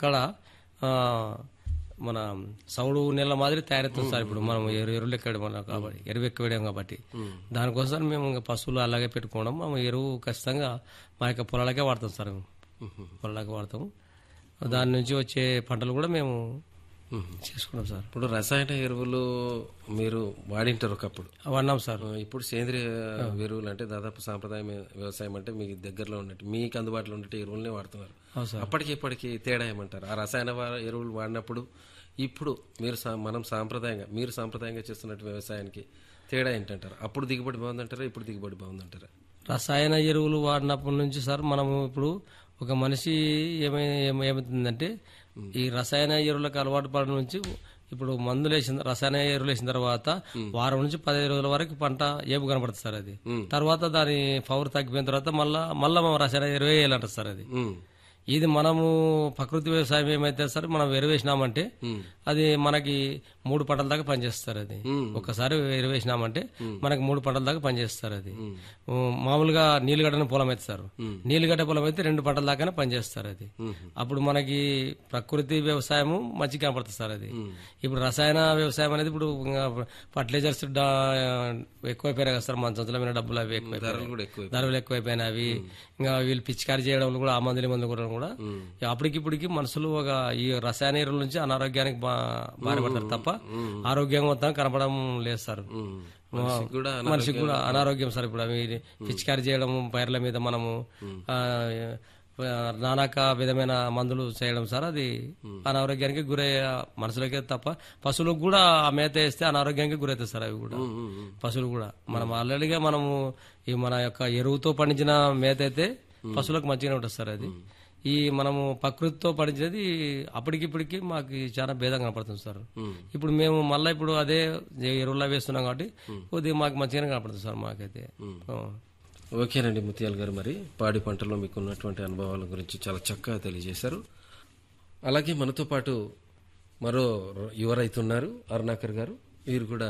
కాడ ఆ, మన సౌడు నెల మాదిరి తయారవుతుంది సార్ ఇప్పుడు మనం ఎరువు ఎరువులు ఎక్కడ మనం కాబట్టి ఎరువు ఎక్కువ వేయడం కాబట్టి దానికోసం మేము ఇంకా పశువులు అలాగే పెట్టుకోవడం మేము ఎరువు ఖచ్చితంగా మా యొక్క పొలాలకే వాడతాం సార్ మేము పొలాలకే వాడతాము దాని నుంచి వచ్చే పంటలు కూడా మేము చేసుకుంటాం సార్ ఇప్పుడు రసాయన ఎరువులు మీరు వాడింటారు ఒకప్పుడు వాడినాం సార్ ఆ, ఇప్పుడు సేంద్రియ ఎరువులు అంటే దాదాపు సాంప్రదాయ వ్యవసాయం అంటే మీకు దగ్గరలో ఉన్నట్టు మీకు అందుబాటులో ఉన్నట్టు ఎరువులనే వాడుతున్నారు అవును సార్ అప్పటికి ఇప్పటికి తేడా ఏమంటారు ఆ రసాయన వా- ఎరువులు వాడినప్పుడు ఇప్పుడు మీరు సా- మనం సాంప్రదాయంగా మీరు సాంప్రదాయంగా చేస్తున్నట్టు వ్యవసాయానికి తేడా ఏంటంటారు అప్పుడు దిగుబడి బాగుందంటారా ఇప్పుడు దిగుబడి బాగుందంటారా రసాయన ఎరువులు వాడినప్పటి నుంచి సార్ మనము ఇప్పుడు ఒక మనిషి ఏమై ఏమ- ఏమవుతుందంటే ఈ రసాయన ఎరువులకు అలవాటు పడడం నుంచి ఇప్పుడు మందులు వేసిన రసాయన ఎరువులు వేసిన తర్వాత వారం నుంచి పదిహేను రోజుల వరకు పంట ఏపు కనపడుతుంది సార్ అది తర్వాత దాని పవర్ తగ్గిపోయిన తర్వాత మళ్ళా మళ్ళా మనం రసాయన ఎరువు వేయాలంటారు సార్ అది ఉమ్, ఇది మనము ప్రకృతి వ్యవసాయం ఏమైతే సార్ మనం ఎరువేసినామంటే అది మనకి మూడు పంటల దాకా పనిచేస్తారు అది ఒక్కసారి ఎరువేసినామంటే మనకి మూడు పంటల దాకా పనిచేస్తారు అది ఉమ్, మామూలుగా నీళ్ళగడ్డని పొలం అయితే సార్ నీళ్ళగడ్డ పొలం అయితే రెండు పంటల దాకానే పనిచేస్తారు అది అప్పుడు మనకి ప్రకృతి వ్యవసాయము మంచిగా కనపడుతుంది సార్ అది ఇప్పుడు రసాయన వ్యవసాయం అనేది ఇప్పుడు ఫర్టిలైజర్స్ ఎక్కువైపోయినాయి కదా సార్ మన సంచులమైన డబ్బులు అవి ఎక్కువైపోయినాయి కూడా ఎక్కువ ధరలు ఎక్కువైపోయినాయి అవి ఇంకా వీళ్ళు పిచికారి చేయడం కూడా ఆ మందులు ఈ మందులు కూడా కూడా అప్పటికిప్పటికి మనుషులు ఒక ఈ రసాయన ఎరువుల నుంచి అనారోగ్యానికి బా బాధపడతారు తప్ప ఆరోగ్యం మొత్తం కనపడడం లేదు సార్ మనిషికి కూడా మనిషికి కూడా అనారోగ్యం సార్ ఇప్పుడు అవి పిచికారి చేయడం పైర్ల మీద మనము ఆ, ఆ, నానాక విధమైన మందులు చేయడం సార్ అది అనారోగ్యానికి గురయ్యే మనుషులకే తప్ప పశువులకు కూడా ఆ మేత వేస్తే అనారోగ్యానికి గురవుతాయి సార్ అవి కూడా పశువులు కూడా మనం ఆల్రెడీగా మనము ఈ మన యొక్క ఎరువుతో పండించిన మేత అయితే పశువులకు మంచిగానే ఉంటుంది సార్ అది ఈ మనము ప్రకృతితో పండించేది అప్పటికిప్పటికి మాకు చాలా భేదం కనపడుతుంది సార్ ఇప్పుడు మేము మళ్ళీ ఇప్పుడు అదే ఎరువులా వేస్తున్నాం కాబట్టి కొద్దిగా మాకు మంచిగానే కనపడుతుంది సార్ మాకైతే ఆ. ఓకేనండి ముత్యాల గారు మరి పాడి పంటలో మీకు ఉన్నటువంటి అనుభవాల గురించి చాలా చక్కగా తెలియజేశారు అలాగే మనతో పాటు మరో యువ రైతు ఉన్నారు అరుణాకర్ గారు వీరు కూడా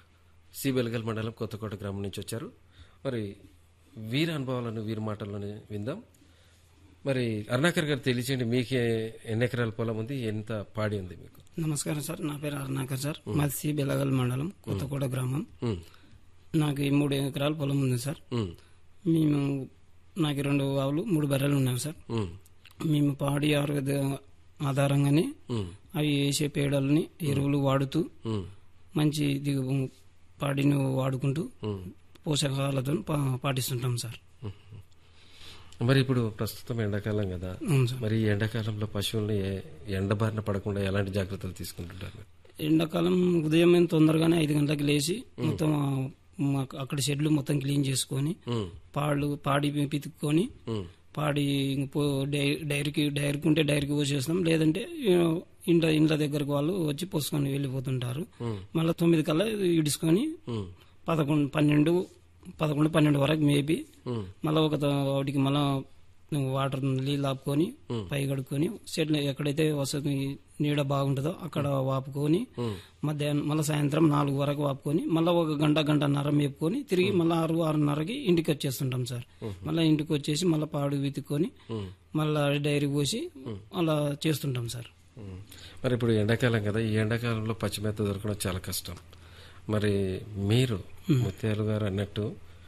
సి బెలగల్ మండలం కొత్తకోట గ్రామం నుంచి వచ్చారు మరి వీరి అనుభవాలను వీరి మాటల్లోనే విందాం మరి అరుణాకర్ గారు తెలియచేయండి మీకే ఎన్ని ఎకరాల పొలం ఉంది ఎంత పాడి ఉంది మీకు నమస్కారం సార్ నా పేరు అరుణాకర్ సార్ మాది సి బెలగల్ మండలం కొత్తకోట గ్రామం ఉమ్, నాకు ఈ మూడు ఎకరాల పొలం ఉంది సార్ ఉమ్, మేము నాకు రెండు ఆవులు మూడు బర్రెలు ఉన్నాయి సార్ ఉమ్, మేము పాడి ఆరోగ్య ఆధారంగానే ఉమ్, అవి వేసే పేడల్ని ఎరువులు వాడుతూ ఉమ్, మంచి దిగు పాడిని వాడుకుంటూ ఉమ్. పోషకాలతో పా- పాటిస్తుంటాం సార్ మరి ఇప్పుడు ప్రస్తుతం ఎండాకాలం కదా అవును సార్ మరి ఈ ఎండాకాలంలో పశువుల్ని ఏ- ఎండ బారిన పడకుండా ఎలాంటి జాగ్రత్తలు తీసుకుంటుంటారు మీరు? ఎండాకాలం ఉదయం మేము తొందరగానే ఐదు గంటలకు లేచి మొత్తం ఆ, మాకు అక్కడ షెడ్లు మొత్తం క్లీన్ చేసుకొని ఉమ్, పాళ్ళు పాడి పితుక్కొని ఉమ్, పాడి ఇంక పో- డై- డైరీకి డైరీకి ఉంటే డైరీకి పోసేస్తాం లేదంటే ఆ, ఇంట ఇండ్ల దగ్గరకు వాళ్ళు వచ్చి పోసుకొని వెళ్ళిపోతుంటారు ఉమ్, మళ్ళీ తొమ్మిది కల్లా ఇడుచుకొని ఉమ్, పదకొండు పన్నెండు పదకొండు పన్నెండు వరకు మేపి ఉమ్, మళ్ళీ ఒక త- వాటికి మళ్ళా వాటర్ నీళ్ళు ఆపుకొని పై కడుక్కొని చెట్లు ఎక్కడైతే వసతి నీడ బాగుంటుందో అక్కడ వాపుకొని మధ్యాహ్నం మళ్ళీ సాయంత్రం నాలుగు వరకు వాపుకొని మళ్ళీ ఒక గంట గంటన్నర మేపుకొని తిరిగి మళ్ళీ ఆరు ఆరున్నరకి ఇంటికి వచ్చేస్తుంటాం సార్ మళ్ళీ ఇంటికి వచ్చేసి మళ్ళీ పాడు వితుక్కొని మళ్ళీ డైరీ పోసి అలా చేస్తుంటాం సార్ ఉమ్. మరి ఇప్పుడు ఎండాకాలం కదా ఈ ఎండాకాలంలో పచ్చిమేత దొరకడం చాలా కష్టం మరి మీరు ముత్యాలు గారు అన్నట్టు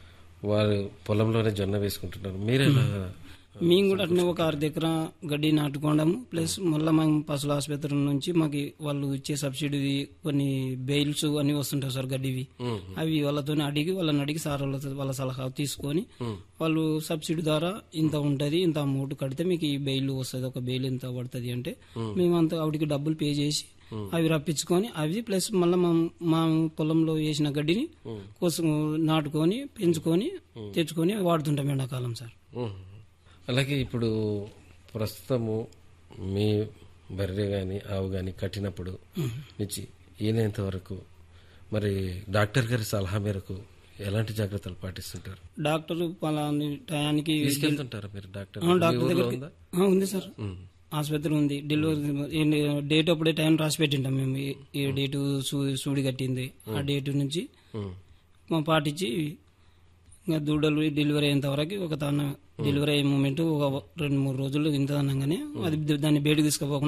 వారు పొలంలోనే జొన్న వేసుకుంటున్నారు మీరెలా మేము కూడా అట్నే ఒక అర్ధ ఎకరా గడ్డి నాటుకోవడము ప్లస్ మళ్ళీ మేము పశువుల ఆసుపత్రి నుంచి మాకు వాళ్ళు ఇచ్చే సబ్సిడీ కొన్ని బెయిల్స్ అన్ని వస్తుంటాయి సార్ గడ్డివి అవి వాళ్ళతో అడిగి వాళ్ళని అడిగి సార్ వాళ్ళ వాళ్ళ సలహా తీసుకొని వాళ్ళు సబ్సిడీ ద్వారా ఇంత ఉంటది ఇంత అమౌంట్ కడితే మీకు ఈ బెయిల్ వస్తుంది ఒక బెయిల్ ఇంత పడుతుంది అంటే మేము అంత ఆవిడకి డబ్బులు పే చేసి అవి రప్పించుకొని అవి ప్లస్ మళ్ళీ మా మా పొలంలో వేసిన గడ్డిని కోసం నాటుకొని పెంచుకొని తెచ్చుకొని వాడుతుంటాం ఎండాకాలం సార్ ఉమ్. అలాగే ఇప్పుడు ప్రస్తుతము మీ బర్రె గాని ఆవు గాని కట్టినప్పుడు నుంచి ఈనేంత వరకు మరి డాక్టర్ గారి సలహా మేరకు ఎలాంటి జాగ్రత్తలు పాటిస్తుంటారు డాక్టర్ పలాని టయానికి తీసుకెళ్తుంటారా మీరు డాక్టర్ ఆ, మీ డాక్టర్ ఊర్లో దగ్గరికి ఉందా ఆ, ఉంది సార్ ఆసుపత్రి ఉంది డెలివరీ ఏంటి, డేట్ అప్పుడే టైం రాసి పెట్టింటాం మేము ఈ- ఈ డేటు సూ- సూడి కట్టింది ఆ డేటు నుంచి ఉమ్. మా పాటించి ఇంకా దూడలు డెలివరీ అయ్యేంత వరకు ఒక తన డెలివరీ అయ్యే మూమెంట్ ఒక రెండు మూడు రోజులు ఇంత అనగానే అది దాన్ని బయటకు తీసుకుపోకుండా